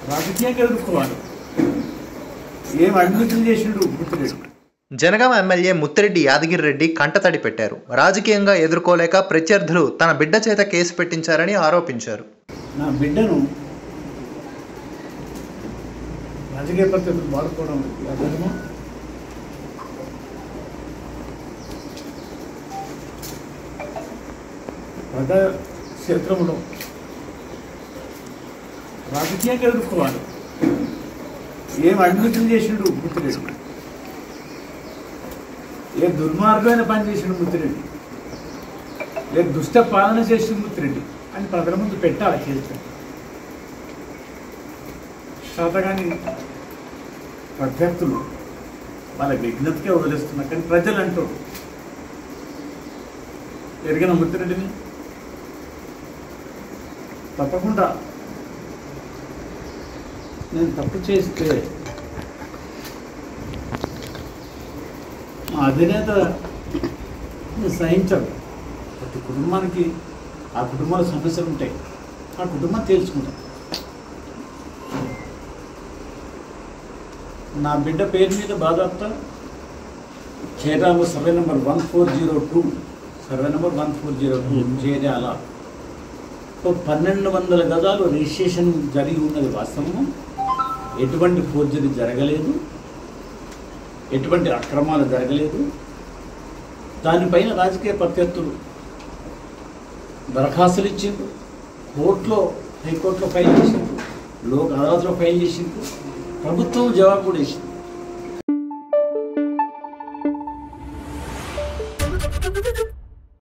రాజకీయంగా ఎదుర్కోవాలి ఏం అడ్మిషన్ చేసిండు గుర్తులేదు జనగామ ఎమ్మెల్యే ముత్తిరెడ్డి యాదగిరి రెడ్డి కంటతడి పెట్టారు రాజకీయంగా ఎదుర్కోలేక ప్రత్యర్థులు తన బిడ్డ చేత కేసు పెట్టించారని ఆరోపించారు నా బిడ్డను రాజకీయ పద్ధతులు వాడుకోవడం అర్థమా ప్రజా క్షేత్రంలో రాజకీయంగా ఎదుర్కోవాలి ఏం అడ్మిషన్ చేసిండు ముత్తిరెడ్డి ఏ దుర్మార్గమైన పని చేసిండు ముత్తిరెడ్డి ఏ దుష్ట పాలన చేసిండు ముత్తిరెడ్డి అని ప్రజల ముందు పెట్టాలి చేస్తే శాతగాని ప్రత్యర్థులు వాళ్ళ విఘ్నతకే వదిలేస్తున్నారు కానీ ప్రజలు అంటూ ఎరిగిన ముత్తిరెడ్డిని తప్పకుండా నేను తప్పు చేస్తే మా అధినేత సహించడు ప్రతి కుటుంబానికి ఆ కుటుంబాల సమస్యలు ఉంటాయి ఆ కుటుంబం తేల్చుకుంటాం నా బిడ్డ పేరు మీద బాధాప్త చేరాలు survey number one four zero two survey number one four zero two చేరాల ఓ పన్నెండు వందల గజాలు రిజిస్ట్రేషన్ జరిగి ఉన్నది వాస్తవము ఎటువంటి ఫోర్జరీ జరగలేదు ఎటువంటి అక్రమాలు జరగలేదు దానిపైన రాజకీయ ప్రత్యర్థులు దరఖాస్తులు ఇచ్చిండ్రు కోర్టులో హైకోర్టులో ఫైల్ చేసిండ్రు లోక్ అదాలత్లో ఫైల్ చేసిండ్రు ప్రభుత్వం జవాబు కూడా ఇచ్చింది